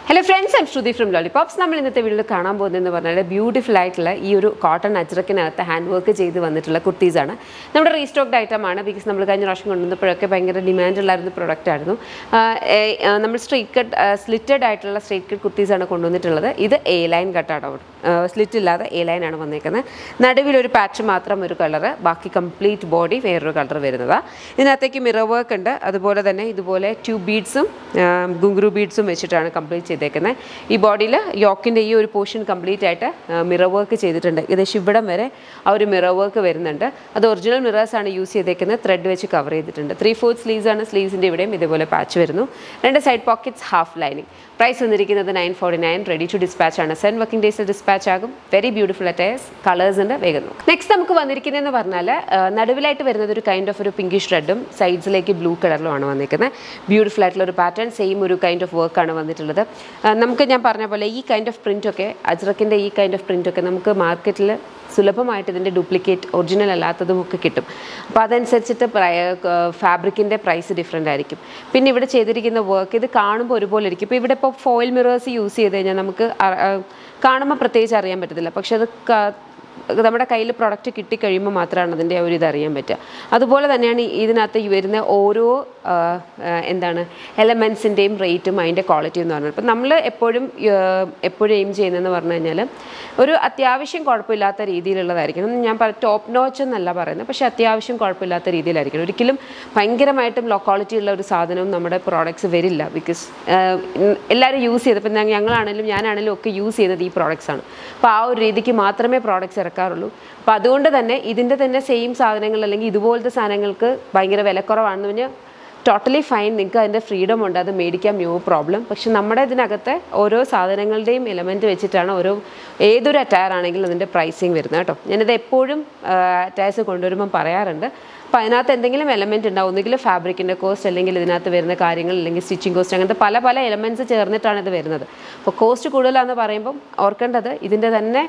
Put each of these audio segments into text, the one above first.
hello friends I'm Shruti from Lollipops നമ്മൾ ഇന്നത്തെ വീഡിയോയിൽ കാണാൻ പോകുന്നതെന്ന് പറഞ്ഞാൽ ബ്യൂട്ടിഫുൾ ആയിട്ടുള്ള ഈ ഒരു കോട്ടൺ അജ്രക്കിനകത്ത് ഹാൻഡ് വർക്ക് ചെയ്ത് വന്നിട്ടുള്ള കുർത്തീസാണ് നമ്മുടെ റീസ്റ്റോക്ഡ് ഐറ്റമാണ് ബിക്കോസ് നമ്മൾ കഴിഞ്ഞ പ്രാവശ്യം കൊണ്ടുവന്നപ്പോഴൊക്കെ ഭയങ്കര ഡിമാൻഡ് ഉള്ളായിരുന്ന പ്രൊഡക്റ്റ് ആയിരുന്നു ആഹ് ഏ- ആഹ് നമ്മൾ സ്ട്രീറ്റ് കട്ട് സ്ലിറ്റഡ് ആയിട്ടുള്ള സ്ട്രീറ്റ് കട്ട് കുർത്തീസാണ് കൊണ്ടുവന്നിട്ടുള്ളത് ഇത് എ ലൈൻ കട്ടാണ് അവിടെ സ്ലിറ്റ് ഇല്ലാതെ എ ലൈൻ ആണ് വന്നേക്കുന്നത് നടുവിലൊരു പാച്ച് മാത്രം ഒരു കളറ് ബാക്കി കംപ്ലീറ്റ് ബോഡി വേറൊരു കളർ വരുന്നതാണ് ഇതിനകത്തേക്ക് മിറർ വർക്ക് ഉണ്ട് അതുപോലെ തന്നെ ഇതുപോലെ ട്യൂ ബീഡ്സും ഗുങ്ക്രു ബീഡ്സും വെച്ചിട്ടാണ് കംപ്ലീറ്റ് ചെയ്തേക്കുന്നത് ഈ ബോഡിയിൽ യോക്കിൻ്റെ ഈ ഒരു പോർഷൻ കംപ്ലീറ്റ് ആയിട്ട് മിറർ വർക്ക് ചെയ്തിട്ടുണ്ട് ഏകദേശം ഇവിടം വരെ ആ ഒരു മിറർ വർക്ക് വരുന്നുണ്ട് അത് ഒറിജിനൽ മിറേഴ്സ് ആണ് യൂസ് ചെയ്തേക്കുന്നത് ത്രെഡ് വെച്ച് കവർ ചെയ്തിട്ടുണ്ട് ത്രീ ഫോർത്ത് സ്ലീവ്സ് ആണ് സ്ലീവ്സിൻ്റെ ഇവിടെയും ഇതുപോലെ പാച്ച് വരുന്നു രണ്ട് side pockets half lining price വന്നിരിക്കുന്നത് nine forty nine ready to dispatch ആണ് സെൻ വർക്കിംഗ് ഡേയ്സിൽ ഡിസ്പാച്ച് ആകും വെരി ബ്യൂട്ടിഫുൾ അറ്റയേഴ്സ് കളേഴ്സ് ഉണ്ട് വേഗം നെക്സ്റ്റ് നമുക്ക് വന്നിരിക്കുന്നതെന്ന് പറഞ്ഞാൽ ആ, നടുവിലായിട്ട് വരുന്നത് ഒരു കൈൻഡ് ഓഫ് ഒരു പിങ്കിഷ് റെഡും സൈഡ്സിലേക്ക് ബ്ലൂ കളറിലുമാണ് വന്നിരിക്കുന്നത് ബ്യൂട്ടിഫുൾ ആയിട്ടുള്ള ഒരു പാറ്റേൺ സെയിം ഒരു കൈൻഡ് ഓഫ് വർക്കാണ് വന്നിട്ടുള്ളത് ആ, നമുക്ക് ഞാൻ പറഞ്ഞ പോലെ ഈ കൈൻഡ് ഓഫ് പ്രിൻ്റൊക്കെ അജ്രക്കിൻ്റെ ഈ കൈൻഡ് ഓഫ് പ്രിൻ്റൊക്കെ നമുക്ക് മാർക്കറ്റിൽ സുലഭമായിട്ട് ഇതിൻ്റെ ഡ്യൂപ്ലിക്കേറ്റ് ഒറിജിനൽ അല്ലാത്തതും ഒക്കെ കിട്ടും അപ്പോൾ അതനുസരിച്ചിട്ട് ഫാബ്രിക്കിൻ്റെ പ്രൈസ് ഡിഫറെൻ്റ് ആയിരിക്കും പിന്നെ ഇവിടെ ചെയ്തിരിക്കുന്ന വർക്ക് ഇത് കാണുമ്പോൾ ഒരുപോലെ ഇരിക്കും ഇപ്പോൾ ഇവിടെ ഇപ്പോൾ ഫോയിൽ മിറേഴ്സ് യൂസ് ചെയ്ത് കഴിഞ്ഞാൽ നമുക്ക് അ- ആ, കാണുമ്പോൾ പ്രത്യേകിച്ച് അറിയാൻ പറ്റത്തില്ല പക്ഷെ അത് ക- നമ്മുടെ കയ്യിൽ പ്രൊഡക്റ്റ് കിട്ടിക്കഴിയുമ്പോൾ മാത്രമാണ് അതിൻ്റെ ഒരു ഇത് അറിയാൻ പറ്റുക അതുപോലെ തന്നെയാണ് ഈ- ഇതിനകത്ത് ഈ വരുന്ന ഓരോ ആ, ആ, എന്താണ് എലമെൻസിൻ്റെയും റേറ്റും അതിൻ്റെ ക്വാളിറ്റി എന്ന് പറഞ്ഞാൽ ഇപ്പം നമ്മൾ എപ്പോഴും ആ, എപ്പോഴും എയിം ചെയ്യുന്നതെന്ന് പറഞ്ഞു കഴിഞ്ഞാൽ ഒരു അത്യാവശ്യം കുഴപ്പമില്ലാത്ത രീതിയിലുള്ളതായിരിക്കണം ഞാൻ പറ ടോപ്പ് നോച്ച് എന്നല്ല പറയുന്നത് പക്ഷേ അത്യാവശ്യം കുഴപ്പമില്ലാത്ത രീതിയിലായിരിക്കണം ഒരിക്കലും ഭയങ്കരമായിട്ടും ലോ ക്വാളിറ്റി ഉള്ള ഒരു സാധനവും നമ്മുടെ പ്രോഡക്ട്സ് വരില്ല ബിക്കോസ് എല്ലാവരും യൂസ് ചെയ്ത് ഇപ്പം ഞങ്ങളാണെങ്കിലും ഞാനാണെങ്കിലും ഒക്കെ യൂസ് ചെയ്തത് ഈ പ്രോഡക്ട്സ് ആണ് അപ്പോൾ ആ ഒരു രീതിക്ക് മാത്രമേ പ്രോഡക്ട്സ് ഇറക്കാറുള്ളൂ അപ്പോൾ അതുകൊണ്ട് തന്നെ ഇതിൻ്റെ തന്നെ സെയിം സാധനങ്ങൾ അല്ലെങ്കിൽ ഇതുപോലത്തെ സാധനങ്ങൾക്ക് ഭയങ്കര വിലക്കുറവാണെന്ന് പറഞ്ഞാൽ ടോട്ടലി ഫൈൻ നിങ്ങൾക്ക് അതിൻ്റെ ഫ്രീഡം ഉണ്ട് അത് മേടിക്കാം നോ പ്രോബ്ലം പക്ഷെ നമ്മുടെ ഇതിനകത്തെ ഓരോ സാധനങ്ങളുടെയും എലമെൻറ്റ് വെച്ചിട്ടാണ് ഓരോ ഏതൊരു അറ്റയർ ആണെങ്കിലും അതിൻ്റെ പ്രൈസിങ് വരുന്നത് കേട്ടോ ഞാനിത് എപ്പോഴും അറ്റയർസ് കൊണ്ടുവരുമ്പം പറയാറുണ്ട് അപ്പോൾ അതിനകത്ത് എന്തെങ്കിലും എലമെൻറ്റ് ഉണ്ടാവും ഒന്നുകിൽ ഫാബ്രിക്കിൻ്റെ കോസ്റ്റ് അല്ലെങ്കിൽ ഇതിനകത്ത് വരുന്ന കാര്യങ്ങൾ അല്ലെങ്കിൽ സ്റ്റിച്ചിങ് കോസ്റ്റ് അങ്ങനത്തെ പല പല എലമെൻറ്റ്സ് ചേർന്നിട്ടാണ് ഇത് വരുന്നത് അപ്പോൾ കോസ്റ്റ് കൂടുതലാണെന്ന് പറയുമ്പം ഓർക്കേണ്ടത് ഇതിൻ്റെ തന്നെ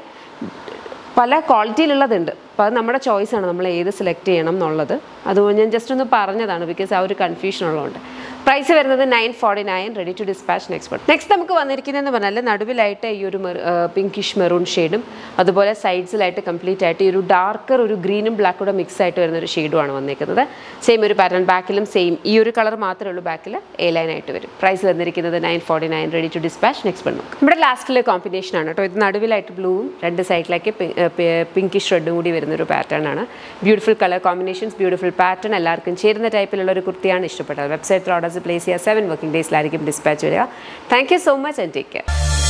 പല ക്വാളിറ്റിയിലുള്ളതുണ്ട് അപ്പോൾ അത് നമ്മുടെ ചോയ്സാണ് നമ്മൾ ഏത് സെലക്ട് ചെയ്യണം എന്നുള്ളത് അതുകൊണ്ട് ഞാൻ ജസ്റ്റ് ഒന്ന് പറഞ്ഞതാണ് ബിക്കോസ് ആ ഒരു കൺഫ്യൂഷൻ ഉള്ളതുകൊണ്ട് പ്രൈസ് വരുന്നത് nine forty nine ready to dispatch next next നമുക്ക് വന്നിരിക്കുന്നതെന്ന് പറഞ്ഞാൽ നടുവിലായിട്ട് ഈ ഒരു പിങ്കിഷ് മെറൂൺ ഷെയ്ഡും അതുപോലെ സൈഡ്സിലായിട്ട് കംപ്ലീറ്റ് ആയിട്ട് ഈ ഒരു ഡാർക്കർ ഒരു ഗ്രീനും ബ്ലാക്കും കൂടെ മിക്സ് ആയിട്ട് വരുന്ന ഒരു ഷെയ്ഡുമാണ് വന്നിരിക്കുന്നത് സെയിം ഒരു പാറ്റേൺ ബാക്കിലും സെയിം ഈ ഒരു കളർ മാത്രമേ ഉള്ളൂ ബാക്കിൽ എ ലൈൻ ആയിട്ട് വരും പ്രൈസ് വന്നിരിക്കുന്നത് nine forty nine ready to dispatch next one നമ്മുടെ ലാസ്റ്റിലെ കോമ്പിനേഷൻ ആണ് കേട്ടോ ഇത് നടുവിലായിട്ട് ബ്ലൂവും രണ്ട് സൈഡിലേക്ക് പിങ്കിഷ് റെഡും കൂടി വരുന്ന ഒരു പാറ്റേൺ ആണ് beautiful colour combinations beautiful pattern എല്ലാവർക്കും ചേരുന്ന ടൈപ്പിലുള്ള ഒരു കുർത്തിയാണ് ഇഷ്ടപ്പെട്ടത് വെബ്സൈറ്റിൽ ഓർഡേഴ്സ് പ്ലേസ് ചെയ്യുക സെവൻ വർക്കിംഗ് ഡേയ്സിലായിരിക്കും ഡിസ്പാച്ച് വരിക thank you so much and take care